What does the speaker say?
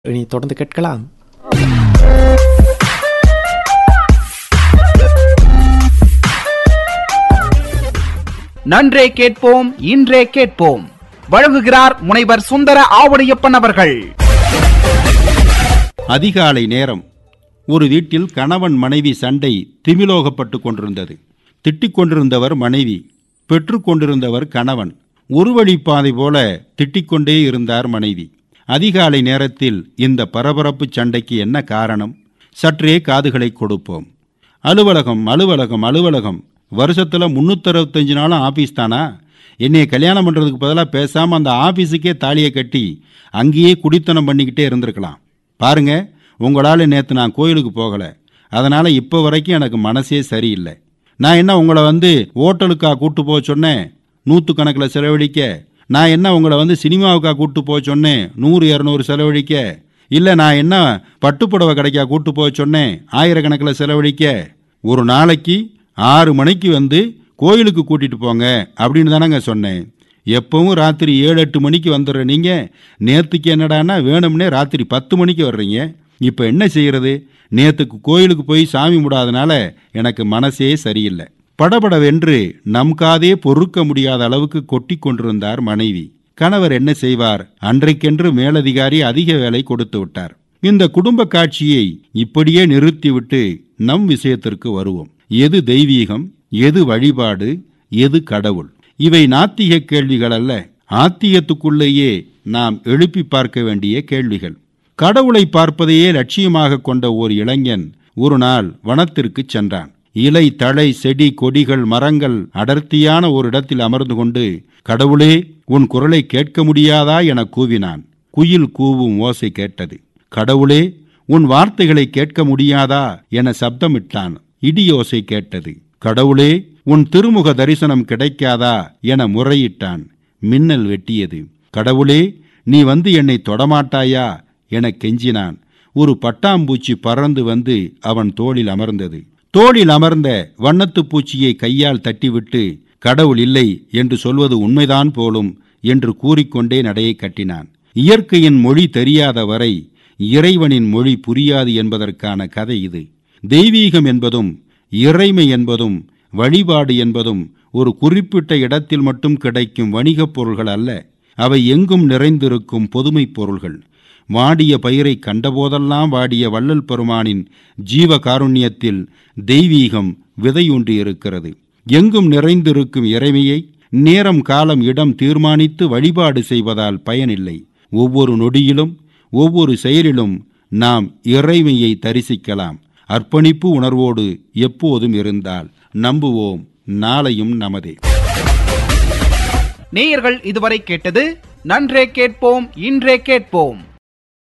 இனி தொடர்ந்து கேட்கலாம் நன்றே கேட்போம் இன்றே கேட்போம் வழங்குகிறார் முனைவர் சுந்தர ஆவுடையப்பன் அவர்கள் அதிகாலை நேரம் ஒரு வீட்டில் கணவன் மனைவி சண்டை திமிலோகப்பட்டு கொண்டிருந்தது திட்டிக் கொண்டிருந்தவர் மனைவி பெற்றுக்கொண்டிருந்தவர் கணவன் ஒரு வழிப்பாதை போல திட்டிக்கொண்டே இருந்தார் மனைவி அதிகாலை நேரத்தில் இந்த பரபரப்பு சண்டைக்கு என்ன காரணம் சற்றே காதுகளை கொடுப்போம் அலுவலகம் அலுவலகம் அலுவலகம் வருஷத்தில் முந்நூற்றறுபத்தஞ்சு நாளும் ஆஃபீஸ் தானா என்னைய கல்யாணம் பண்ணுறதுக்கு பதிலாக பேசாமல் அந்த ஆஃபீஸுக்கே தாலியை கட்டி அங்கேயே குடித்தனம் பண்ணிக்கிட்டே இருந்திருக்கலாம் பாருங்க உங்களால் நேற்று நான் கோயிலுக்கு போகலை அதனால் இப்போ வரைக்கும் எனக்கு மனசே சரியில்லை நான் என்ன உங்களை வந்து ஹோட்டலுக்கா கூட்டு போக சொன்னேன் நூற்றுக்கணக்கில் செலவழிக்க நான் என்ன உங்களை வந்து சினிமாவுக்கா கூட்டு போக சொன்னேன் நூறு இரநூறு செலவழிக்க இல்லை நான் என்ன பட்டுப்புடவை கடைக்கா கூட்டு போக சொன்னேன் ஆயிரக்கணக்கில் செலவழிக்க ஒரு நாளைக்கு ஆறு மணிக்கு வந்து கோயிலுக்கு கூட்டிகிட்டு போங்க அப்படின்னு தானேங்க சொன்னேன் எப்பவும் ராத்திரி ஏழு எட்டு மணிக்கு வந்துடுற நீங்கள் நேற்றுக்கு என்னடான்னா வேணும்னே ராத்திரி பத்து மணிக்கு வர்றீங்க இப்போ என்ன செய்யறது நேற்றுக்கு கோயிலுக்கு போய் சாமி முடாதனால எனக்கு மனசே சரியில்லை படபடவென்று நம் காதே பொறுக்க முடியாத அளவுக்கு கொட்டி கொண்டிருந்தார் மனைவி கணவர் என்ன செய்வார் அன்றைக்கென்று மேலதிகாரி அதிக வேலை கொடுத்து விட்டார் இந்த குடும்ப காட்சியை இப்படியே நிறுத்திவிட்டு நம் விஷயத்திற்கு வருவோம் எது தெய்வீகம் எது வழிபாடு எது கடவுள் இவை நாத்திக கேள்விகள் அல்ல ஆத்தியத்துக்குள்ளேயே நாம் எழுப்பி பார்க்க வேண்டிய கேள்விகள் கடவுளை பார்ப்பதையே லட்சியமாக கொண்ட ஓர் இளைஞன் ஒரு நாள் வனத்திற்கு சென்றான் இலை தழை செடி கொடிகள் மரங்கள் அடர்த்தியான ஒரு இடத்தில் அமர்ந்து கொண்டு கடவுளே உன் குரலை கேட்க முடியாதா என கூவினான் குயில் கூவும் ஓசை கேட்டது கடவுளே உன் வார்த்தைகளை கேட்க முடியாதா என சப்தமிட்டான் இடியோசை கேட்டது கடவுளே உன் திருமுக தரிசனம் கிடைக்காதா என முறையிட்டான் மின்னல் வெட்டியது கடவுளே நீ வந்து என்னை தொடமாட்டாயா என கெஞ்சினான் ஒரு பட்டாம்பூச்சி பறந்து வந்து அவன் தோளில் அமர்ந்தது தோளில் அமர்ந்த வண்ணத்துப் பூச்சியை கையால் தட்டிவிட்டு கடவுள் இல்லை என்று சொல்வது உண்மைதான் போலும் என்று கூறிக்கொண்டே நடையை கட்டினான் இயற்கையின் மொழி தெரியாத வரை இறைவனின் மொழி புரியாது என்பதற்கான கதை இது தெய்வீகம் என்பதும் இறைமை என்பதும் வழிபாடு என்பதும் ஒரு குறிப்பிட்ட இடத்தில் மட்டும் கிடைக்கும் வணிகப் பொருள்கள் அல்ல அவை எங்கும் நிறைந்திருக்கும் பொதுமைப் பொருள்கள் வாடிய பயிரை கண்டபோதெல்லாம் வாடிய வள்ளல் பெருமானின் ஜீவ காருண்யத்தில் தெய்வீகம் விதையூன்றி இருக்கிறது எங்கும் நிறைந்திருக்கும் இறைமையை நேரம் காலம் இடம் தீர்மானித்து வழிபாடு செய்வதால் பயனில்லை ஒவ்வொரு நொடியிலும் ஒவ்வொரு செயலிலும் நாம் இறைமையை தரிசிக்கலாம் அர்ப்பணிப்பு உணர்வோடு எப்போதும் இருந்தால் நம்புவோம் நாளையும் நமதே நேயர்கள் இதுவரை கேட்டது நன்றே கேட்போம் இன்றே கேட்போம்